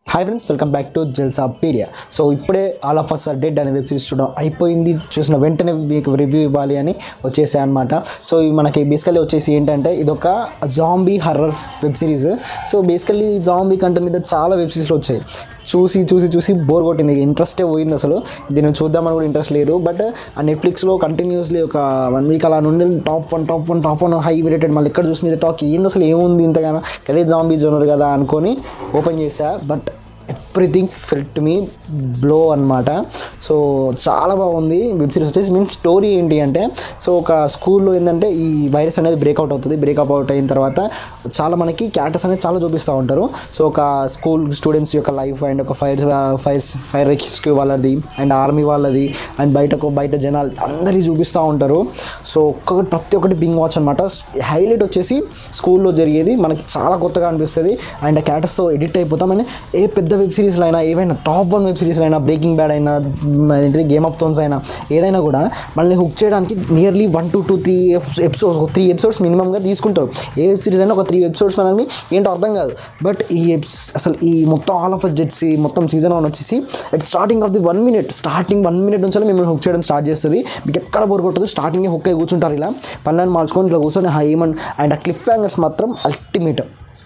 hi friends welcome back to Jalsapedia so ఇప్పుడే all of us are dead అనే web series చూడడం అయిపోయింది చూసిన వెంటనే మీకు రివ్యూ ఇవ్వాలి అని వచ్చేసాయి అనమాట సో ఇవి మనకి బేసికల్లీ వచ్చేసి ఏంటంటే ఇదొక zombie horror web series so basically zombie content మీద చాలా వెబ్ సిరీస్లు వచ్చాయి చూసి చూసి చూసి బోర్ కొట్టింది ఇంట్రెస్టే పోయింది అసలు దీన్ని చూద్దామని కూడా ఇంట్రెస్ట్ లేదు బట్ ఆ నెట్ఫ్లిక్స్లో కంటిన్యూస్లీ ఒక వన్ వీక్ అలా నుండి top one top one top one high rated మళ్ళీ ఎక్కడ చూసిన ఇది టాక్ ఏంది అసలు ఏముంది ఇంతగానో అదే జాంబీ జోనర్ కదా అనుకొని ఓపెన్ చేశా బట్ ఎవ్రీథింగ్ ఫిల్ట్ మీ బ్లో అనమాట సో చాలా బాగుంది వెబ్ సిరీస్ వచ్చేసి మీన్స్ స్టోరీ ఏంటి అంటే సో ఒక స్కూల్లో ఏంటంటే ఈ వైరస్ అనేది బ్రేక్అవుట్ అవుతుంది బ్రేక్అప్ అవుట్ అయిన తర్వాత చాలా మనకి క్యారెక్టర్స్ అనేది చాలా చూపిస్తూ ఉంటారు సో ఒక స్కూల్ స్టూడెంట్స్ యొక్క లైఫ్ అండ్ ఒక ఫైర్ ఫైర్ ఫైర్ రెస్క్యూ వాళ్ళది అండ్ ఆర్మీ వాళ్ళది అండ్ బయటకు బయట జనాలు అందరికీ చూపిస్తూ ఉంటారు సో ఒక్కొక్కటి ప్రతి ఒక్కటి బింగ్ వాచ్ అనమాట హైలైట్ వచ్చేసి స్కూల్లో జరిగేది మనకి చాలా కొత్తగా అనిపిస్తుంది అండ్ ఆ క్యారెక్టర్స్తో ఎడిట్ అయిపోతాం అండ్ ఏ పెద్ద వెబ్ సిరీస్లో అయినా ఏవైనా టాప్ వన్ వెబ్ సిరీస్లో అయినా బ్రేకింగ్ బ్యాడ్ అయినా ఏంటిది గేమ్ ఆఫ్ థోన్స్ అయినా ఏదైనా కూడా మనల్ని హుక్ చేయడానికి nearly one to two three episodes ఒక త్రీ ఎపిసోడ్స్ మినిమంగా తీసుకుంటారు ఏ వెబ్ సిరీస్ అయినా ఒక త్రీ ఎపిసోడ్స్ మనల్ని ఏంటో అర్థం కాదు బట్ ఈ ఎప్స్ అసలు ఈ మొత్తం ఆల్ ఆఫ్ అస్ డెట్స్ ఈ మొత్తం సీజన్ వన్ వచ్చేసి at starting of the one minute starting one minute నుంచి మిమ్మల్ని హుక్ చేయడం స్టార్ట్ చేస్తుంది మీకు ఎక్కడ బోర్ కొట్టదు స్టార్టింగ్ హుక్ అయి కూర్చుంటారు ఇలా పనులను మార్చుకొని ఇట్లా కూర్చొని హై అండ్ ఆ క్లిఫ్ హ్యాంగర్స్ మాత్రం అల్టిమేట్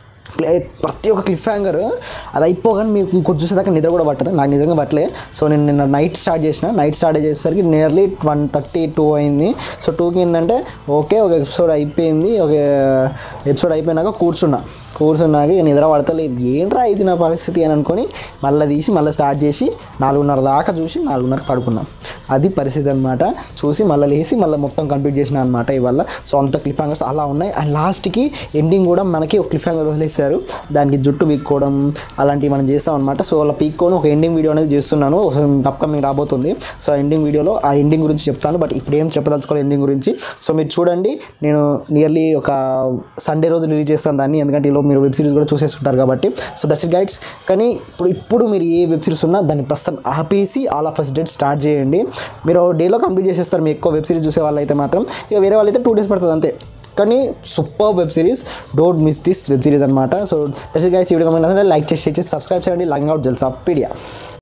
ప్రతి ఒక్క క్లిఫ్ హ్యాంగర్ అది అయిపోగానే మీకు ఇంకొంచెం చూసేదాకా నిద్ర కూడా పట్టదు నాకు నిజంగా పట్టలే సో నేను నిన్న నైట్ స్టార్ట్ చేసిన నైట్ స్టార్ట్ చేసేసరికి నియర్లీ వన్ థర్టీ టూ అయింది సో టూకి ఏంటంటే ఓకే ఒక ఎపిసోడ్ అయిపోయింది ఒక ఎపిసోడ్ అయిపోయినాక కూర్చున్నా కూర్చున్నాక ఇక నిద్ర పడతలేదు ఏంట్రా ఇది నా పరిస్థితి అని అనుకొని మళ్ళీ తీసి మళ్ళీ స్టార్ట్ చేసి నాలుగున్నర దాకా చూసి నాలుగున్నరకు పడుకున్నాం అది పరిస్థితి అనమాట చూసి మళ్ళీ లేసి మళ్ళీ మొత్తం కంప్లీట్ చేసిన అనమాట ఇవాళ సో అంత క్లిప్ హ్యాంగర్స్ అలా ఉన్నాయి అండ్ లాస్ట్కి ఎండింగ్ కూడా మనకి ఒక క్లిప్ హ్యాంగర్ వదిలేశారు దానికి జుట్టు పీక్కోవడం అలాంటివి మనం చేస్తాం అనమాట సో అలా పీక్కొని ఒక ఎండింగ్ వీడియో అనేది చేస్తున్నాను అప్కమింగ్ రాబోతుంది సో ఎండింగ్ వీడియోలో ఆ ఎండింగ్ గురించి చెప్తాను బట్ ఇప్పుడు ఏం చెప్పదలుచుకోవాలి ఎండింగ్ గురించి సో మీరు చూడండి నేను నియర్లీ ఒక సండే రోజు రిలీజ్ చేస్తాను దాన్ని ఎందుకంటే ఈలో మీరు వెబ్ సిరీస్ కూడా చూసేస్తుంటారు కాబట్టి సో దట్స్ ఇట్ గైడ్స్ కానీ ఇప్పుడు ఇప్పుడు మీరు ఏ వెబ్ సిరీస్ ఉన్నా దాన్ని ప్రస్తుతం ఆపేసి all of us dead start చేయండి మీరు డేలో కంప్లీట్ చేసేస్తారు మీరు ఎక్కువ వెబ్ సిరీస్ చూసే వాళ్ళైతే మాత్రం ఇక వేరే వాళ్ళైతే టూ డేస్ పడుతుంది అంతే కానీ super web series don't miss this web series అనమాట సో దట్స్ గైస్ ఈ వీడియో లైక్ చేసి షేర్ చేసి సబ్స్క్రైబ్ చేయండి లాగింగ్ అవుట్ జల్సా పీడియా